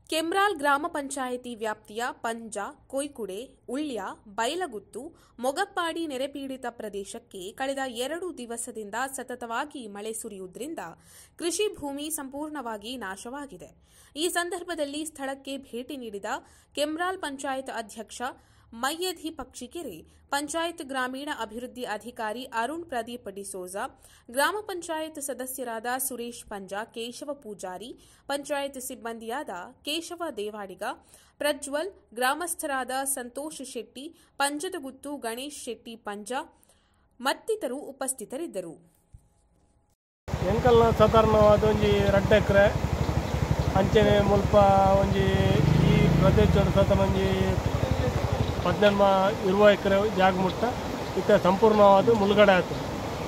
ಕೆಮ್ರಾಲ್ ಗ್ರಾಮ ಪಂಚಾಯಿತಿ ವ್ಯಾಪ್ತಿಯ ಪಂಜ ಕೊಯ್ಕುಡೆ ಉಳ್ಯ ಬೈಲಗುತ್ತು ಮೊಗಪ್ಪಾಡಿ ನೆರೆಪೀಡಿತ ಪ್ರದೇಶಕ್ಕೆ ಕಳೆದ ಎರಡು ದಿವಸದಿಂದ ಸತತವಾಗಿ ಮಳೆ ಸುರಿಯುವುದರಿಂದ ಕೃಷಿ ಭೂಮಿ ಸಂಪೂರ್ಣವಾಗಿ ನಾಶವಾಗಿದೆ ಈ ಸಂದರ್ಭದಲ್ಲಿ ಸ್ಥಳಕ್ಕೆ ಭೇಟಿ ನೀಡಿದ ಕೆಮ್ರಾಲ್ ಪಂಚಾಯತ್ ಅಧ್ಯಕ್ಷ ಮಯ್ಯಧಿ ಪಕ್ಷಿಕೆರೆ ಪಂಚಾಯತ್ ಗ್ರಾಮೀಣ ಅಭಿವೃದ್ಧಿ ಅಧಿಕಾರಿ ಅರುಣ್ ಪ್ರದೀಪ್ ಡಿಸೋಜಾ ಗ್ರಾಮ ಪಂಚಾಯತ್ ಸದಸ್ಯರಾದ ಸುರೇಶ್ ಪಂಜಾ ಕೇಶವ ಪೂಜಾರಿ ಪಂಚಾಯತ್ ಸಿಬ್ಬಂದಿಯಾದ ಕೇಶವ ದೇವಾಡಿಗ ಪ್ರಜ್ವಲ್ ಗ್ರಾಮಸ್ಥರಾದ ಸಂತೋಷ್ ಶೆಟ್ಟಿ ಪಂಜದಗುತ್ತು ಗಣೇಶ್ ಶೆಟ್ಟಿ ಪಂಜಾ ಮತ್ತಿತರರು ಉಪಸ್ಥಿತರಿದ್ದರು ಎಂಕಲ್ನ ಸಾಧಾರಣವಾದ ಒಂಜಿ ರಡ್ಡು ಎಕರೆ ಅಂಚನೆ ಮುಲ್ಪ ಒಂಜಿ ಈ ಪ್ರದೇಶದ ಸಾಧಾರಣ ಒಂಜಿ ಪದ್ನೆಂಟು ಇರುವ ಎಕರೆ ಜಾಗ ಮುಟ್ಟ ಇತ್ತ ಸಂಪೂರ್ಣವಾದ ಮುಳುಗಡೆ ಆಯ್ತು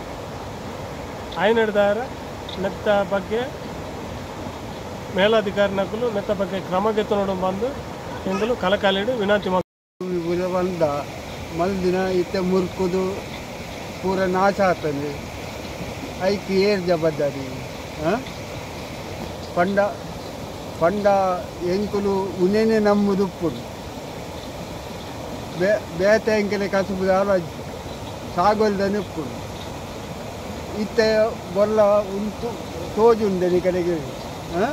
ಆಯ್ನ ಹಿಡ್ದಾರ ನೆತ್ತ ಬಗ್ಗೆ ಮೇಲಾಧಿಕಾರಿನಕ್ಕಲು ನೆತ್ತ ಬಗ್ಗೆ ಕ್ರಮಗೆತ್ತು ನೋಡು ಬಂದು ಎಂದಲು ಕಲಕಾಲಿಡು ವಿನಂತಿ ಮಾಡಿ ಪೂರ ಬಂದ ಮಲ್ದಿನ ಇತ್ತೆ ಮುರ್ಕುದು ಪೂರ ನಾಶ ಆಗ್ತದೆ ಐಕ್ ಏರ್ ಜವಾಬ್ದಾರಿ ಆ? ಪಂಡ ಪಂಡ ಎಂಕುಲು ಉನೇನೆ ನಮ್ಮದು ಉಪ್ಪುಡು ಬೇ ಬೇತೆ ಎಂಕಲೆ ಕಸುಬುದು ಆಲೋಚನೆ ಸಾಗೊಲ್ದನೆ ಉಪ್ಪುಡು ಇತ್ತೆ ಬೊಲ್ಲ ಉಂಟು ತೋಜುಂಡೆ ನಿ ಕಡೆಗೆ ಆ?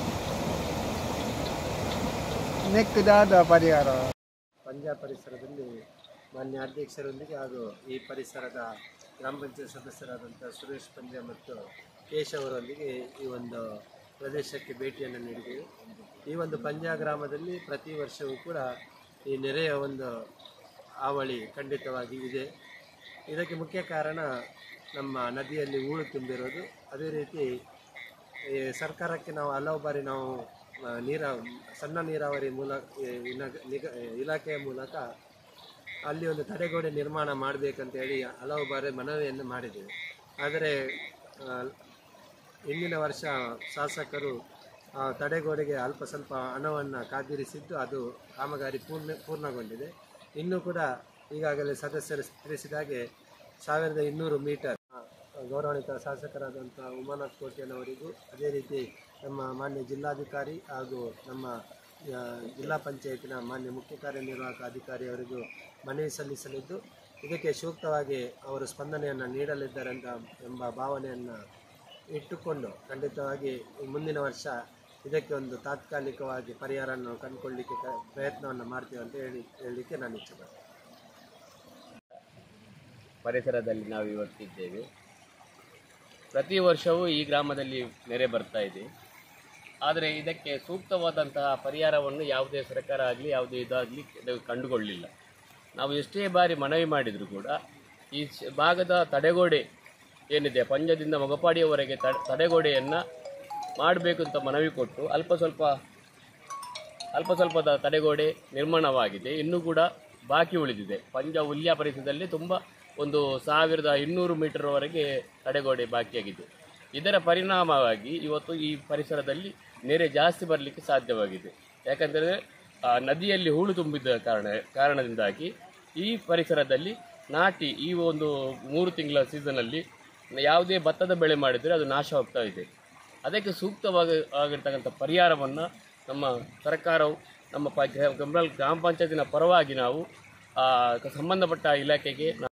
ನೆಕ್ಕದಾದ ಪರಿಹಾರ ಪಂಜಾಬ್ ಪರಿಸರದಲ್ಲಿ ಮಾನ್ಯ ಅಧ್ಯಕ್ಷರೊಂದಿಗೆ ಹಾಗೂ ಈ ಪರಿಸರದ ಗ್ರಾಮ ಪಂಚಾಯತ್ ಸದಸ್ಯರಾದಂಥ ಸುರೇಶ್ ಪಂಜಾ ಮತ್ತು ಕೇಶವರೊಂದಿಗೆ ಈ ಒಂದು ಪ್ರದೇಶಕ್ಕೆ ಭೇಟಿಯನ್ನು ನೀಡಿದೆವು ಈ ಒಂದು ಪಂಜಾ ಗ್ರಾಮದಲ್ಲಿ ಪ್ರತಿ ವರ್ಷವೂ ಕೂಡ ಈ ನೆರೆಯ ಒಂದು ಹಾವಳಿ ಖಂಡಿತವಾಗಿ ಇದೆ ಇದಕ್ಕೆ ಮುಖ್ಯ ಕಾರಣ ನಮ್ಮ ನದಿಯಲ್ಲಿ ಹೂಳು ತುಂಬಿರೋದು ಅದೇ ರೀತಿ ಈ ಸರ್ಕಾರಕ್ಕೆ ನಾವು ಹಲವು ಬಾರಿ ನಾವು ಆ, ನೀರ ಸಣ್ಣ ನೀರಾವರಿ ಮೂಲಕ ಈ ಇನ- ನಿಗ ಇಲಾಖೆಯ ಮೂಲಕ ಅಲ್ಲಿ ಒಂದು ತಡೆಗೋಡೆ ನಿರ್ಮಾಣ ಮಾಡಬೇಕಂತೇಳಿ ಹಲವು ಬಾರಿ ಮನವಿಯನ್ನು ಮಾಡಿದ್ದೇವೆ ಆದರೆ ಆ, ಹಿಂದಿನ ವರ್ಷ ಶಾಸಕರು ಆ ತಡೆಗೋಡೆಗೆ ಅಲ್ಪ ಸ್ವಲ್ಪ ಹಣವನ್ನು ಕಾದಿರಿಸಿದ್ದು ಅದು ಕಾಮಗಾರಿ ಪೂರ್ಣ ಪೂರ್ಣಗೊಂಡಿದೆ ಇನ್ನೂ ಕೂಡ ಈಗಾಗಲೇ ಸದಸ್ಯರು ತಿಳಿಸಿದ ಹಾಗೆ ಸಾವಿರದ ಇನ್ನೂರು ಮೀಟರ್ ಆ, ಗೌರವಾನ್ವಿತ ಶಾಸಕರಾದಂಥ ಉಮಾನಾಥ್ ಕೋಟ್ಯನವರಿಗೂ ಅದೇ ರೀತಿ ನಮ್ಮ ಮಾನ್ಯ ಜಿಲ್ಲಾಧಿಕಾರಿ ಹಾಗೂ ನಮ್ಮ ಆ, ಜಿಲ್ಲಾ ಪಂಚಾಯತಿನ ಮಾನ್ಯ ಮುಖ್ಯ ಕಾರ್ಯನಿರ್ವಾಹಕ ಅಧಿಕಾರಿಯವರಿಗೂ ಮನವಿ ಸಲ್ಲಿಸಲಿದ್ದು ಇದಕ್ಕೆ ಸೂಕ್ತವಾಗಿ ಅವರು ಸ್ಪಂದನೆಯನ್ನು ನೀಡಲಿದ್ದಾರೆ ಅಂತ ಎಂಬ ಭಾವನೆಯನ್ನು ಇಟ್ಟುಕೊಂಡು ಖಂಡಿತವಾಗಿ ಮುಂದಿನ ವರ್ಷ ಇದಕ್ಕೆ ಒಂದು ತಾತ್ಕಾಲಿಕವಾಗಿ ಪರಿಹಾರವನ್ನು ಕಂಡುಕೊಳ್ಳಲಿಕ್ಕೆ ಕ- ಪ್ರಯತ್ನವನ್ನು ಮಾಡ್ತೀವಿ ಅಂತ ಹೇಳಿ ಹೇಳಲಿಕ್ಕೆ ನಾನು ಇಚ್ಛೆ ಪಡ್ತೇನೆ ಪರಿಸರದಲ್ಲಿ ನಾವು ಇವತ್ತಿದ್ದೇವೆ ಪ್ರತಿ ವರ್ಷವೂ ಈ ಗ್ರಾಮದಲ್ಲಿ ನೆರೆ ಬರ್ತಾ ಇದೆ ಆದರೆ ಇದಕ್ಕೆ ಸೂಕ್ತವಾದಂತಹ ಪರಿಹಾರವನ್ನು ಯಾವುದೇ ಸರ್ಕಾರ ಆಗಲಿ ಯಾವುದೇ ಇದಾಗಲಿ ಇದು ಕಂಡುಕೊಳ್ಳಿಲ್ಲ ನಾವು ಎಷ್ಟೇ ಬಾರಿ ಮನವಿ ಮಾಡಿದರೂ ಕೂಡ ಈ ಶ- ಭಾಗದ ತಡೆಗೋಡೆ ಏನಿದೆ ಪಂಜದಿಂದ ಮೊಗಪಾಡಿಯವರೆಗೆ ತ ತಡೆಗೋಡೆಯನ್ನು ಮಾಡಬೇಕು ಅಂತ ಮನವಿ ಕೊಟ್ಟು ಅಲ್ಪ ಸ್ವಲ್ಪ ಅಲ್ಪ ಸ್ವಲ್ಪದ ತಡೆಗೋಡೆ ನಿರ್ಮಾಣವಾಗಿದೆ ಇನ್ನೂ ಕೂಡ ಬಾಕಿ ಉಳಿದಿದೆ ಪಂಜ ಉಲ್ಯ ಪರಿಸರದಲ್ಲಿ ತುಂಬ ಒಂದು ಸಾವಿರದ ಇನ್ನೂರು ಮೀಟರ್ವರೆಗೆ ತಡೆಗೋಡೆ ಬಾಕಿಯಾಗಿದೆ ಇದರ ಪರಿಣಾಮವಾಗಿ ಇವತ್ತು ಈ ಪರಿಸರದಲ್ಲಿ ನೆರೆ ಜಾಸ್ತಿ ಬರಲಿಕ್ಕೆ ಸಾಧ್ಯವಾಗಿದೆ ಯಾಕಂದರೆ ಆ, ನದಿಯಲ್ಲಿ ಹೂಳು ತುಂಬಿದ ಕಾರಣ ಕಾರಣದಿಂದಾಗಿ ಈ ಪರಿಸರದಲ್ಲಿ ನಾಟಿ ಈ ಒಂದು ಮೂರು ತಿಂಗಳ ಸೀಸನಲ್ಲಿ ಯಾವುದೇ ಭತ್ತದ ಬೆಳೆ ಮಾಡಿದರೆ ಅದು ನಾಶ ಹೋಗ್ತಾ ಇದೆ ಅದಕ್ಕೆ ಸೂಕ್ತವಾಗಿ ಆಗಿರ್ತಕ್ಕಂಥ ಪರಿಹಾರವನ್ನು ನಮ್ಮ ಸರ್ಕಾರವು ನಮ್ಮ ಪ ಗಮಲ ಗ್ರಾಮ ಪಂಚಾಯತಿನ ಪರವಾಗಿ ನಾವು ಆ, ಸಂಬಂಧಪಟ್ಟ ಇಲಾಖೆಗೆ